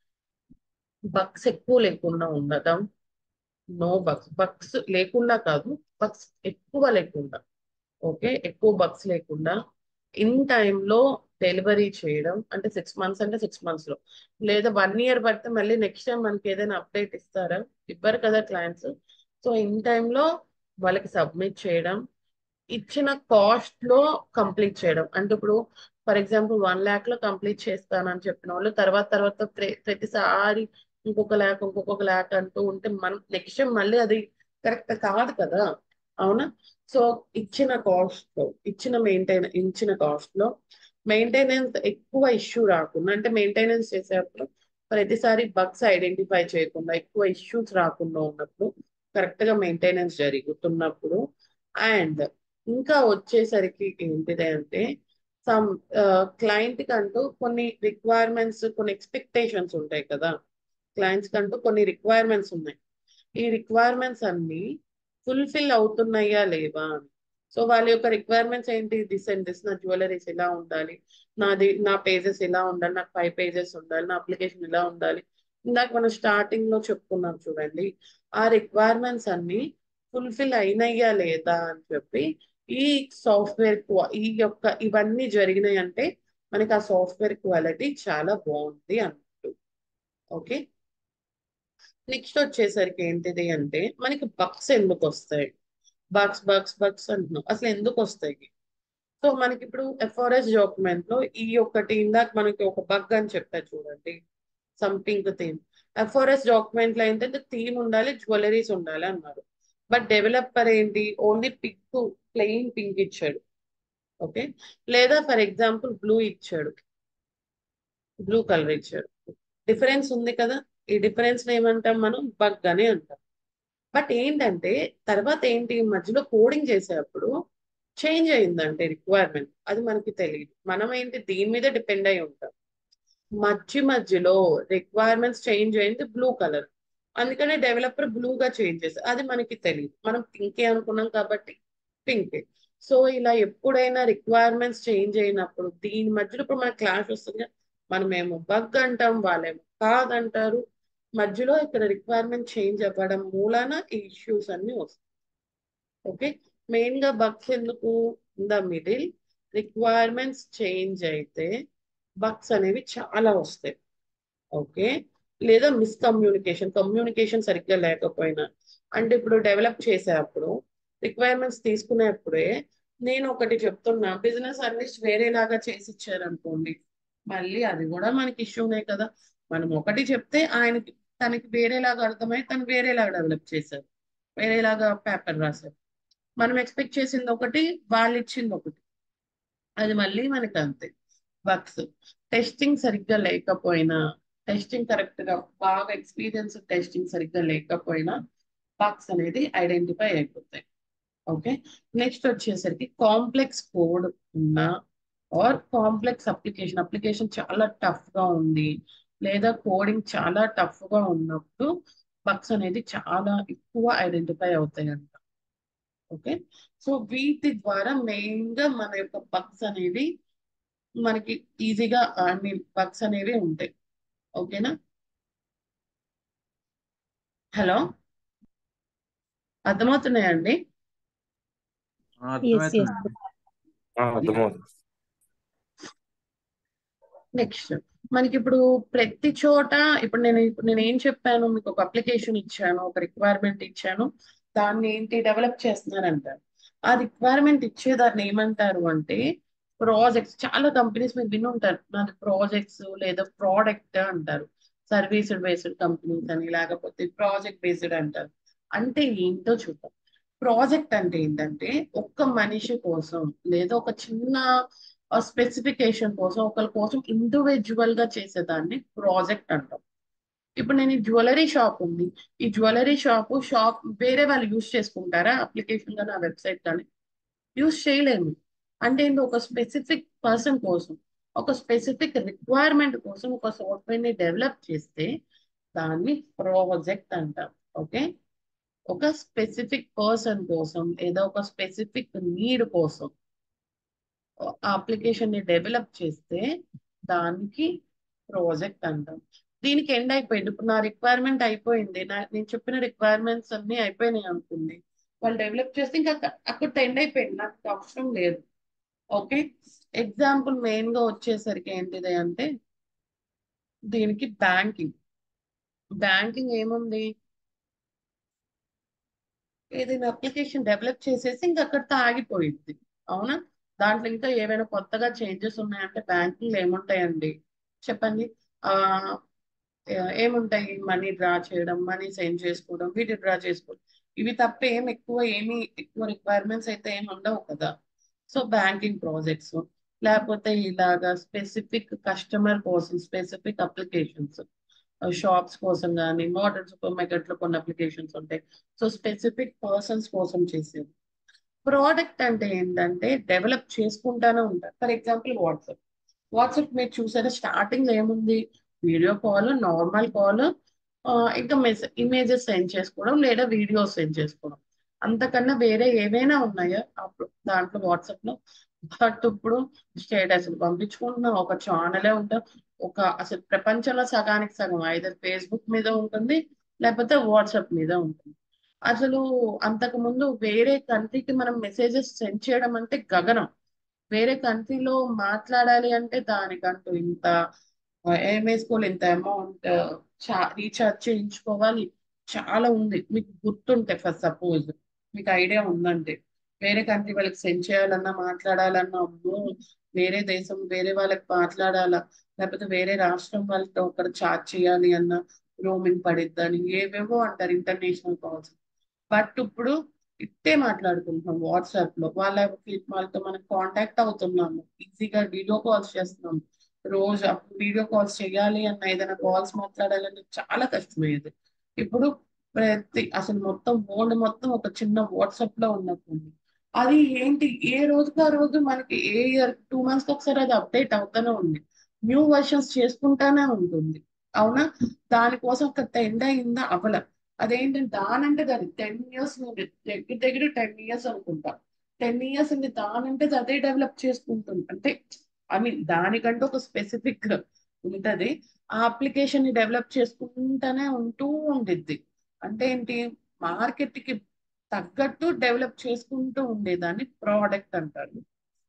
S1: బగ్స్ ఎక్కువ లేకుండా ఉండడం నో బగ్స్ బగ్స్ లేకుండా కాదు బగ్స్ ఎక్కువ లేకుండా ఓకే ఎక్కువ బగ్స్ లేకుండా ఇన్ టైంలో డెలివరీ చేయడం అంటే సిక్స్ మంత్స్ అంటే సిక్స్ మంత్స్ లో లేదా వన్ ఇయర్ పడితే మళ్ళీ నెక్స్ట్ టైం మనకి ఏదైనా అప్డేట్ ఇస్తారా ఇవ్వరు కదా క్లయింట్స్ సో ఇన్ టైంలో వాళ్ళకి సబ్మిట్ చేయడం ఇచ్చిన కాస్ట్ లో కంప్లీట్ చేయడం అంటే ఇప్పుడు ఫర్ ఎగ్జాంపుల్ వన్ ల్యాక్ లో కంప్లీట్ చేస్తానని చెప్పిన వాళ్ళు తర్వాత తర్వాత ప్ర- ప్రతిసారి ఇంకొక ల్యాక్ ఇంకొక ల్యాక్ అంటూ ఉంటే మనం నెక్స్ట్ టైం మళ్ళీ అది కరెక్ట్ కాదు కదా అవునా సో ఇచ్చిన కాస్ట్ లో ఇచ్చిన మెయింటైన్ ఇచ్చిన కాస్ట్ లో మెయింటెనెన్స్ ఎక్కువ ఇష్యూ రాకుండా అంటే మెయింటెనెన్స్ చేసేటప్పుడు ప్రతిసారి బగ్స్ ఐడెంటిఫై చేయకుండా ఎక్కువ ఇష్యూస్ రాకుండా ఉన్నప్పుడు కరెక్ట్ గా మెయింటెనెన్స్ జరుగుతున్నప్పుడు అండ్ ఇంకా వచ్చేసరికి ఏంటిది అంటే సమ్ క్లయింట్ కంటూ కొన్ని రిక్వైర్మెంట్స్ కొన్ని ఎక్స్పెక్టేషన్స్ ఉంటాయి కదా క్లయింట్స్ కంటూ కొన్ని రిక్వైర్మెంట్స్ ఉన్నాయి ఈ రిక్వైర్మెంట్స్ అన్ని ఫుల్ఫిల్ అవుతున్నాయా లేవా అని సో వాళ్ళ యొక్క రిక్వైర్మెంట్స్ ఏంటి దిస్ అండ్ దిస్ నా జ్యువెలరీస్ ఇలా ఉండాలి నాది నా పేజెస్ ఇలా ఉండాలి నాకు ఫైవ్ పేజెస్ ఉండాలి నా అప్లికేషన్ ఇలా ఉండాలి ఇందాక మనం స్టార్టింగ్ లో చెప్పుకున్నాం చూడండి ఆ రిక్వైర్మెంట్స్ అన్ని ఫుల్ఫిల్ అయినయ్యా లేదా అని చెప్పి ఈ సాఫ్ట్వేర్ ఈ యొక్క ఇవన్నీ జరిగినాయి అంటే మనకి ఆ సాఫ్ట్వేర్ క్వాలిటీ చాలా బాగుంది అన్నట్టు ఓకే నెక్స్ట్ వచ్చేసరికి ఏంటిది అంటే మనకి బగ్స్ ఎందుకు వస్తాయి బగ్స్ బగ్స్ బగ్స్ అంటున్నాం అసలు ఎందుకు వస్తాయి సో మనకి ఇప్పుడు ఎఫ్ఆర్ఎస్ డాక్యుమెంట్ లో ఈ ఒక్కటి ఇందాక మనకి ఒక బగ్ అని చెప్పా చూడండి సంథింగ్ థీమ్ ఎఫ్ఆర్ఎస్ డాక్యుమెంట్ లో ఏంటంటే థీమ్ ఉండాలి జ్యువెలరీస్ ఉండాలి అన్నారు బట్ డెవలపర్ ఏంటి ఓన్లీ పింక్ ప్లెయిన్ పింక్ ఇచ్చాడు ఓకే లేదా ఫర్ ఎగ్జాంపుల్ బ్లూ ఇచ్చాడు బ్లూ కలర్ ఇచ్చాడు డిఫరెన్స్ ఉంది కదా ఈ డిఫరెన్స్ ఏమంటాం మనం బగ్ అని అంటాం బట్ ఏంటంటే తర్వాత ఏంటి మధ్యలో కోడింగ్ చేసేటప్పుడు చేంజ్ అయిందంటే రిక్వైర్మెంట్ అది మనకి తెలియదు మనం ఏంటి దీని మీద డిపెండ్ అయి ఉంటాం మధ్య మధ్యలో రిక్వైర్మెంట్స్ చేంజ్ అయింది బ్లూ కలర్ అందుకనే డెవలపర్ బ్లూ గా చేంజ్ చేస్తారు అది మనకి తెలియదు మనం పింకే అనుకున్నాం కాబట్టి పింకే సో ఇలా ఎప్పుడైనా రిక్వైర్మెంట్స్ చేంజ్ అయినప్పుడు దీని మధ్యలో ఇప్పుడు మనకి క్లాష్ వస్తుంది కదా, మనమేమో బగ్ అంటాం వాళ్ళేమో కాదంటారు మధ్యలో ఇక్కడ రిక్వైర్మెంట్ చేంజ్ అవ్వడం మూలాన ఈ ఇష్యూస్ అన్ని వస్తాయి ఓకే మెయిన్ గా బగ్స్ ఎందుకు in the middle requirements change అయితే బగ్స్ అనేవి చాలా వస్తాయి ఓకే లేదా మిస్కమ్యూనికేషన్ కమ్యూనికేషన్ సరిగ్గా లేకపోయినా అంటే ఇప్పుడు డెవలప్ చేసేటప్పుడు రిక్వైర్మెంట్స్ తీసుకునేప్పుడే నేను ఒకటి చెప్తున్నా బిజినెస్ అనలిస్ట్ వేరేలాగా చేసి ఇచ్చారనుకోండి మళ్ళీ అది కూడా మనకి ఇష్యూనే కదా మనం ఒకటి చెప్తే ఆయనకి తనకి వేరేలాగా అర్థమై తను వేరేలాగా డెవలప్ చేశారు వేరేలాగా పేపర్ రాశారు మనం ఎక్స్పెక్ట్ చేసింది ఒకటి వాళ్ళు ఇచ్చింది ఒకటి అది మళ్ళీ మనకి అంతే బగ్స్ టెస్టింగ్ సరిగ్గా లేకపోయినా టెస్టింగ్ కరెక్ట్ గా బాగా ఎక్స్పీరియన్స్ టెస్టింగ్ సరిగ్గా లేకపోయినా బగ్స్ అనేది ఐడెంటిఫై అయిపోతాయి ఓకే నెక్స్ట్ వచ్చేసరికి కాంప్లెక్స్ కోడ్ ఉన్నా ఆర్ కాంప్లెక్స్ అప్లికేషన్ అప్లికేషన్ చాలా టఫ్ గా ఉంది లేదా కోడింగ్ చాలా టఫ్ గా ఉన్నప్పుడు బగ్స్ అనేది చాలా ఎక్కువ ఐడెంటిఫై అవుతాయి అంట ఓకే సో వీటి ద్వారా మెయిన్ గా మన యొక్క బగ్స్ అనేవి మనకి ఈజీగా ఐ మీన్ బగ్స్ అనేవి ఉంటాయి ఓకేనా హలో అర్థమవుతున్నాయండి
S2: ఆ,
S3: ఎస్ ఎస్
S2: అర్థమవుతుందండి
S4: అర్థమవుతుంది
S1: నెక్స్ట్ మనకి ఇప్పుడు ప్రతి చోట ఇప్పుడు నేను ఇప్పుడు నేను ఏం చెప్పాను మీకు ఒక అప్లికేషన్ ఇచ్చాను ఒక రిక్వైర్మెంట్ ఇచ్చాను దాన్ని ఏంటి డెవలప్ చేస్తున్నారంటారు ఆ రిక్వైర్మెంట్ ఇచ్చేదాన్ని ఏమంటారు అంటే ప్రాజెక్ట్స్ చాలా కంపెనీస్ మీరు విని ఉంటారు నాది ప్రాజెక్ట్స్ లేదా ప్రోడక్ట్ అంటారు సర్వీస్ బేస్డ్ కంపెనీస్ అని లేకపోతే ప్రాజెక్ట్ బేస్డ్ అంటారు అంటే ఏంటో చూద్దాం ప్రాజెక్ట్ అంటే ఏంటంటే ఒక్క మనిషి కోసం లేదా ఒక చిన్న స్పెసిఫికేషన్ కోసం ఒకరి కోసం ఇండివిజువల్ గా చేసేదాన్ని ప్రాజెక్ట్ అంటాం ఇప్పుడు నేను జ్యువెలరీ షాప్ ఉంది ఈ జ్యువెలరీ షాప్ షాప్ వేరే వాళ్ళు యూజ్ చేసుకుంటారా అప్లికేషన్ కానీ ఆ వెబ్సైట్ కానీ యూజ్ చేయలేము అంటే ఏంటి ఒక స్పెసిఫిక్ పర్సన్ కోసం ఒక స్పెసిఫిక్ రిక్వైర్మెంట్ కోసం ఒక సాఫ్ట్వేర్ ని డెవలప్ చేస్తే దాన్ని ప్రాజెక్ట్ అంటాం ఓకే ఒక స్పెసిఫిక్ పర్సన్ కోసం లేదా ఒక స్పెసిఫిక్ నీడ్ కోసం ఆ అప్లికేషన్ ని డెవలప్ చేస్తే దానికి ప్రాజెక్ట్ అంటాం దీనికి ఎండ్ అయిపోయింది ఇప్పుడు నా రిక్వైర్మెంట్ అయిపోయింది నా నేను చెప్పిన రిక్వైర్మెంట్స్ అన్ని అయిపోయినాయి అనుకుంది వాళ్ళు డెవలప్ చేస్తే ఇంకా అక్క- అక్కడ ఎండ్ అయిపోయింది నాకు అవసరం లేదు ఓకే ఎగ్జాంపుల్ మెయిన్ గా వచ్చేసరికి ఏంటిది అంటే దీనికి బ్యాంకింగ్ బ్యాంకింగ్ ఏముంది ఏదైనా అప్లికేషన్ డెవలప్ చేసేసి ఇంకా అక్కడితో ఆగిపోయింది అవునా దాంట్లో ఇంకా ఏమైనా కొత్తగా చేంజెస్ ఉన్నాయంటే బ్యాంకింగ్ ఏముంటాయండి చెప్పండి ఆ ఏ- ఏముంటాయి మనీ డ్రా చేయడం మనీ సెండ్ చేసుకోవడం వీటి డ్రా చేసుకోవడం ఇవి తప్ప ఏం ఎక్కువ ఏమి ఎక్కువ రిక్వైర్మెంట్స్ అయితే ఏమి ఉండవు కదా సో బ్యాంకింగ్ ప్రాజెక్ట్స్ లేకపోతే ఇలాగా స్పెసిఫిక్ కస్టమర్ కోసం స్పెసిఫిక్ అప్లికేషన్స్ షాప్స్ కోసం కానీ మోడర్న్ సూపర్ మార్కెట్ లో కొన్ని అప్లికేషన్స్ ఉంటాయి సో స్పెసిఫిక్ పర్సన్స్ కోసం చేసేది ప్రోడక్ట్ అంటే ఏంటంటే డెవలప్ చేసుకుంటానే ఉంటారు ఫర్ ఎగ్జాంపుల్ వాట్సాప్ వాట్సాప్ మీరు చూసారా స్టార్టింగ్ ఏముంది వీడియో కాల్ నార్మల్ కాల్ ఇంకా మెసేజ్ ఇమేజెస్ సెండ్ చేసుకోవడం లేదా వీడియోస్ సెండ్ చేసుకోవడం అంతకన్నా వేరే ఏవైనా ఉన్నాయా అప్పుడు దాంట్లో వాట్సాప్ లో బట్ ఇప్పుడు స్టేటస్ పంపించుకుంటున్నాం ఒక ఛానలే ఉంటాం ఒక అసలు ప్రపంచంలో సగానికి సగం ఐదర్ ఫేస్బుక్ మీద ఉంటుంది లేకపోతే వాట్సాప్ మీద ఉంటుంది అసలు అంతకు ముందు వేరే కంట్రీకి మనం మెసేజెస్ సెండ్ చేయడం అంటే గగనం వేరే కంట్రీలో మాట్లాడాలి అంటే దానికంటూ ఇంత ఆ, ఏం వేసుకోవాలి ఇంత అమౌంట్ రీఛార్జ్ చేయించుకోవాలి చాలా ఉంది మీకు గుర్తుంటే ఫస్ట్ సపోజ్ మీకు ఐడియా ఉందంటే వేరే కంట్రీ వాళ్ళకి సెండ్ చేయాలన్నా మాట్లాడాలన్నా అమ్మో వేరే దేశం వేరే వాళ్ళకి మాట్లాడాలా లేకపోతే వేరే రాష్ట్రం వాళ్ళతో అక్కడ చార్జ్ చేయాలి అన్న రోమింగ్ పడిద్దని ఏవేవో అంటారు ఇంటర్నేషనల్ కాల్స్ బట్ ఇప్పుడు ఇట్టే మాట్లాడుకుంటున్నాం వాట్సాప్ లో వాళ్ళకి వాళ్ళతో మనం కాంటాక్ట్ అవుతున్నాము ఈజీగా వీడియో కాల్స్ చేస్తున్నాం రోజు అప్పుడు వీడియో కాల్స్ చేయాలి అన్న ఏదైనా కాల్స్ మాట్లాడాలన్న చాలా కష్టమయ్యేది ఇప్పుడు ప్రతి అసలు మొత్తం వరల్డ్ మొత్తం ఒక చిన్న వాట్సాప్ లో ఉన్నట్టుంది అది ఏంటి ఏ రోజుకి ఆ రోజు మనకి ఏ ఇయర్ టూ మంత్స్ ఒకసారి అది అప్డేట్ అవుతూనే ఉంది న్యూ వర్షన్స్ చేసుకుంటానే ఉంటుంది అవునా దానికోసం ఒక టెండ్ అయిందా అవల అదేంటంటే దానంటే దాని టెన్ ఇయర్స్ నుండి దగ్గర దగ్గర టెన్ ఇయర్స్ అనుకుంటా టెన్ ఇయర్స్ ఉంది దానంటే అది అదే డెవలప్ చేసుకుంటుంది అంటే ఐ మీన్ దానికంటే ఒక స్పెసిఫిక్ ఉంటది ఆ అప్లికేషన్ ని డెవలప్ చేసుకుంటానే ఉంటూ ఉండిద్ది అంటే ఏంటి మార్కెట్ కి తగ్గట్టు డెవలప్ చేసుకుంటూ ఉండేదాన్ని ప్రోడక్ట్ అంటారు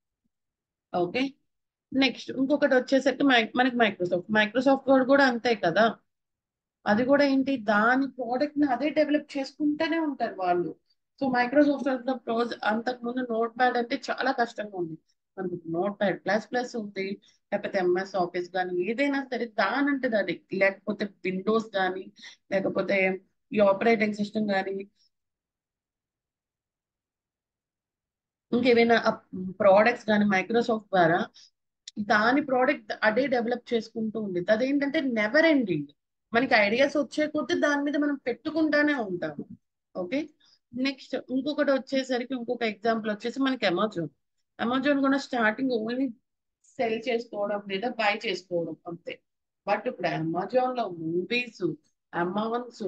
S1: ఓకే నెక్స్ట్ ఇంకొకటి వచ్చేసరికి మై- మనకి మైక్రోసాఫ్ట్ మైక్రోసాఫ్ట్ వర్డ్ కూడా అంతే కదా అది కూడా ఏంటి దాని ప్రోడక్ట్ ని అదే డెవలప్ చేసుకుంటూనే ఉంటారు వాళ్ళు సో మైక్రోసాఫ్ట్ లో ప్రోజ్ అంతకు ముందు నోట్ ప్యాడ్ అంటే చాలా కష్టంగా ఉంది మనకి నోట్ ప్యాడ్ ప్లస్ ప్లస్ ఉంది లేకపోతే ఎంఎస్ ఆఫీస్ కానీ ఏదైనా సరే దానంటే దాని లేకపోతే విండోస్ కానీ లేకపోతే ఈ ఆపరేటింగ్ సిస్టమ్ కానీ ఇంకేమైనా ప్రోడక్ట్స్ కానీ మైక్రోసాఫ్ట్ ద్వారా దాని ప్రోడక్ట్ అదే డెవలప్ చేసుకుంటూ ఉండేది అదేంటంటే నెవర్ ఎండింగ్ మనకి ఐడియాస్ వచ్చే కొద్దీ దాని మీద మనం పెట్టుకుంటానే ఉంటాము ఓకే నెక్స్ట్ ఇంకొకటి వచ్చేసరికి ఇంకొక ఎగ్జాంపుల్ వచ్చేసి మనకి అమెజాన్ అమెజాన్ కూడా స్టార్టింగ్ ఓన్లీ సెల్ చేసుకోవడం లేదా బై చేసుకోవడం అంతే బట్ ఇప్పుడు అమెజాన్ లో మూవీస్ అమౌంట్స్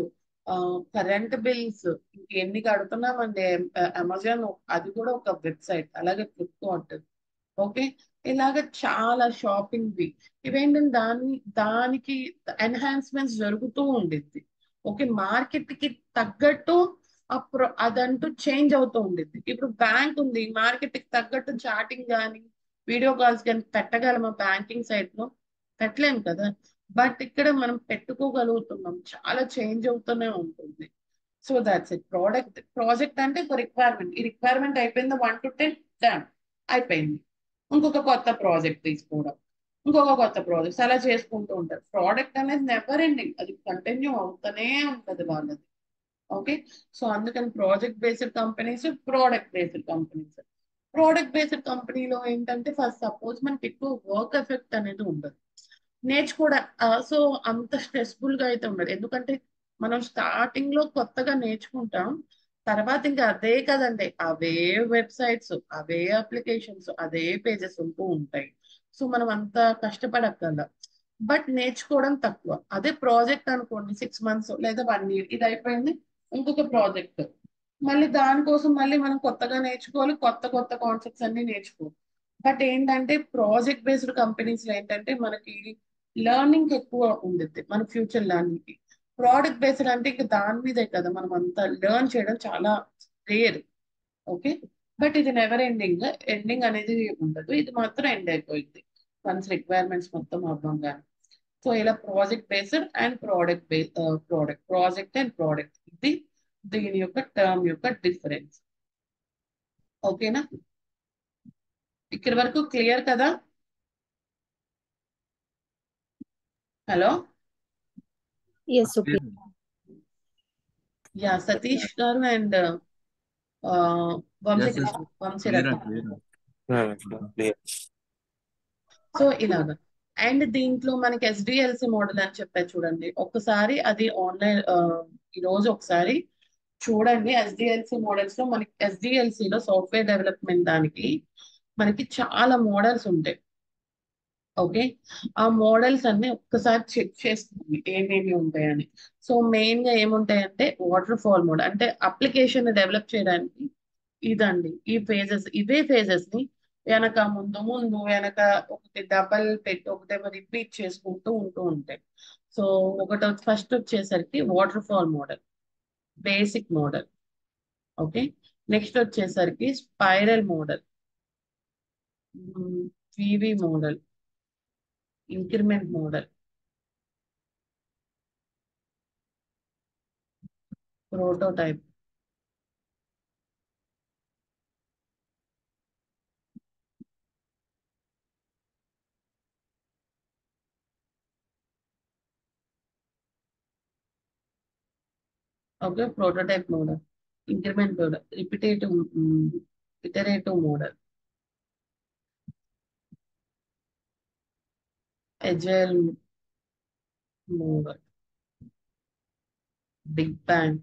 S1: కరెంట్ బిల్స్ ఇంకెన్ని కడుతున్నామండి అమెజాన్ అది కూడా ఒక వెబ్సైట్ అలాగే ఫ్లిప్కార్ట్ ఓకే ఇలాగ చాలా షాపింగ్ వి ఇవేంటంటే దాన్ని దానికి ఎన్హాన్స్మెంట్స్ జరుగుతూ ఉండిద్ది ఓకే మార్కెట్ కి తగ్గట్టు అప్పుడు అదంటూ చేంజ్ అవుతూ ఉండిద్ది ఇప్పుడు బ్యాంక్ ఉంది మార్కెట్ కి తగ్గట్టు చాటింగ్ కానీ వీడియో కాల్స్ కానీ పెట్టగలమా బ్యాంకింగ్ సైట్ లో పెట్టలేము కదా బట్ ఇక్కడ మనం పెట్టుకోగలుగుతున్నాం చాలా చేంజ్ అవుతూనే ఉంటుంది so that's it product project అంటే ఒక రిక్వైర్మెంట్ ఈ రిక్వైర్మెంట్ అయిపోయింది వన్ టు టెన్ డన్ అయిపోయింది ఇంకొక కొత్త ప్రాజెక్ట్ తీసుకోవడం ఇంకొక కొత్త ప్రాజెక్ట్స్ అలా చేసుకుంటూ ఉంటారు ప్రోడక్ట్ అనేది నెవర్ ఎండింగ్ అది కంటిన్యూ అవుతూనే ఉంటది వాళ్ళది ఓకే సో అందుకని project based companies product based companies product based కంపెనీలో ఏంటంటే ఫస్ట్ సపోజ్ మనకి ఎక్కువ వర్క్ ఎఫెక్ట్ అనేది ఉండదు నేర్చుకోవడం సో అంత స్ట్రెస్ఫుల్ గా అయితే ఉండదు ఎందుకంటే మనం స్టార్టింగ్ లో కొత్తగా నేర్చుకుంటాం తర్వాత ఇంకా అదే కదండి అవే వెబ్సైట్స్ అవే అప్లికేషన్స్ అదే పేజెస్ ఉంటూ ఉంటాయి సో మనం అంత కష్టపడక్కర్లా బట్ నేర్చుకోవడం తక్కువ అదే ప్రాజెక్ట్ అనుకోండి సిక్స్ మంత్స్ లేదా వన్ ఇయర్ ఇది అయిపోయింది ఇంకొక ప్రాజెక్ట్ మళ్ళీ దానికోసం మళ్ళీ మనం కొత్తగా నేర్చుకోవాలి కొత్త కొత్త కాన్సెప్ట్స్ అన్ని నేర్చుకోవాలి బట్ ఏంటంటే ప్రాజెక్ట్ బేస్డ్ కంపెనీస్ లో ఏంటంటే మనకి లెర్నింగ్ ఎక్కువ ఉండిద్ది మన ఫ్యూచర్ లెర్నింగ్ కి ప్రోడక్ట్ బేస్డ్ అంటే ఇంకా దాని మీదే కదా మనం అంతా లెర్న్ చేయడం చాలా రేర్ ఓకే బట్ ఇది నెవర్ ఎండింగ్ ఎండింగ్ అనేది ఉండదు ఇది మాత్రం ఎండ్ అయిపోయింది వన్స్ రిక్వైర్మెంట్స్ మొత్తం అవ్వంగా సో ఇలా project based and product base product project and product ఇది దీని యొక్క టర్మ్ యొక్క డిఫరెన్స్ ఓకేనా ఇక్కడి వరకు క్లియర్ కదా hello
S3: yes Supriya
S1: ya Satish garu and
S2: Yes, yes.
S1: Vamsi
S2: clear
S1: Ratna
S2: clear
S4: clear
S1: so ఇలాగా అండ్ దీంట్లో మనకి ఎస్డిఎల్సి మోడల్ అని చెప్పారు చూడండి ఒక్కసారి అది ఆన్లైన్ ఈ రోజు ఒకసారి చూడండి ఎస్డిఎల్సి మోడల్స్ లో మనకి SDLC లో సాఫ్ట్వేర్ డెవలప్మెంట్ దానికి మనకి చాలా మోడల్స్ ఉంటాయి ఓకే ఆ మోడల్స్ అన్ని ఒక్కసారి చెక్ చేసుకోండి ఏమేమి ఉంటాయని సో మెయిన్ గా ఏముంటాయంటే వాటర్ ఫాల్ మోడ్ అంటే అప్లికేషన్ డెవలప్ చేయడానికి ఇదండి ఈ ఫేజెస్ ఇవే ఫేజెస్ ని వెనక ముందు ముందు వెనక ఒకటి డబల్ పెట్టి ఒకటేమో రిపీట్ చేసుకుంటూ ఉంటూ ఉంటాయి సో ఒకటి ఫస్ట్ వచ్చేసరికి waterfall model basic model okay next వచ్చేసరికి spiral model VV model increment model prototype okay prototype model increment model repetitive iterative model agile model big bang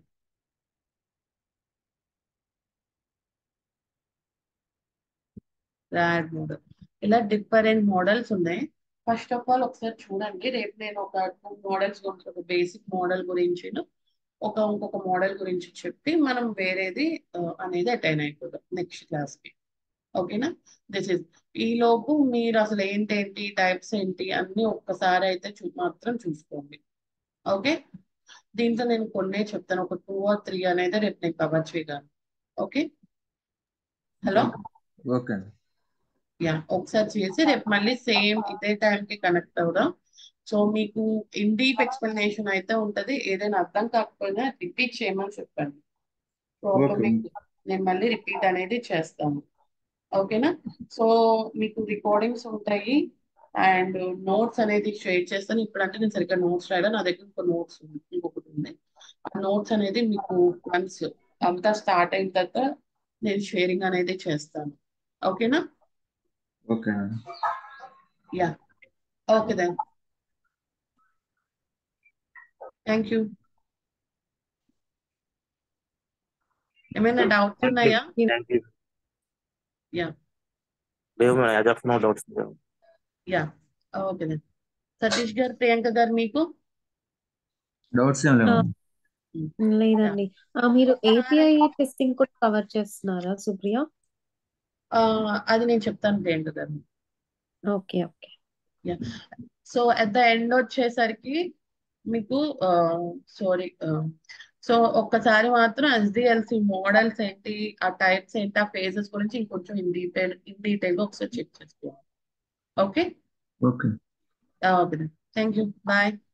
S1: RAD model ఇలా different models ఉన్నాయి first of all ఒకసారి చూడండి రేపు నేను ఒక two models గురించి ఒక బేసిక్ మోడల్ గురించి ఒక ఇంకొక మోడల్ గురించి చెప్పి మనం వేరేది ఆ, అనేది అటైన్ అయిపోదాం నెక్స్ట్ క్లాస్ కి ఓకేనా దిస్ ఇస్ ఈ లోపు మీరు అసలు ఏంటేంటి టైప్స్ ఏంటి అన్ని ఒక్కసారి అయితే చూ మాత్రం చూసుకోండి ఓకే దీంట్లో నేను కొన్నే చెప్తాను ఒక టూ ఆర్ త్రీ అనేది రేపు నేను కవర్ చేయగలను ఓకే హలో
S2: ఓకే అండి
S1: యా ఒకసారి చేసి రేపు మళ్ళీ సేమ్ ఇదే time కి కనెక్ట్ అవుదాం సో మీకు ఇన్ డీప్ ఎక్స్ప్లెనేషన్ అయితే ఉంటది ఏదైనా అర్థం కాకపోయినా రిపీట్ చేయమని చెప్పండి సో అప్పుడు
S2: Okay.
S1: మీకు నేను మళ్ళీ రిపీట్ అనేది చేస్తాను ఓకేనా సో మీకు రికార్డింగ్స్ ఉంటాయి అండ్ నోట్స్ అనేది షేర్ చేస్తాను ఇప్పుడు అంటే నేను సరిగ్గా నోట్స్ రాయడం నా దగ్గర ఇంకో నోట్స్ ఉంది ఇంకొకటి ఉంది ఆ నోట్స్ అనేది మీకు వన్స్ అంతా స్టార్ట్ అయిన తర్వాత నేను షేరింగ్ అనేది చేస్తాను ఓకేనా
S2: ఓకే అండి
S1: ya okay then thank you ఏమైనా డౌట్స్ ఉన్నాయా
S4: థ్యాంక్ యూ
S1: యా
S4: లేవు madam as of no doubts
S1: ya okay then Satish garu Priyanka గారు మీకు
S2: డౌట్స్ ఏం లేవు
S3: లేదండి ఆ, మీరు ఏపీఐ టెస్టింగ్ కూడా కవర్ చేస్తున్నారా సుప్రియ
S1: ఆ, అది నేను చెప్తాను Priyanka garu
S3: okay okay
S1: so at the end వచ్చేసరికి మీకు సారీ సో ఒక్కసారి మాత్రం ఎస్డిఎల్సి మోడల్స్ ఏంటి ఆ టైప్స్ ఏంటి ఆ ఫేజెస్ గురించి ఇంకొంచెం ఇన్ డీటెయిల్ ఇన్ డీటెయిల్ గా ఒకసారి చెక్ చేసుకోండి okay
S2: okay
S1: okay thank you bye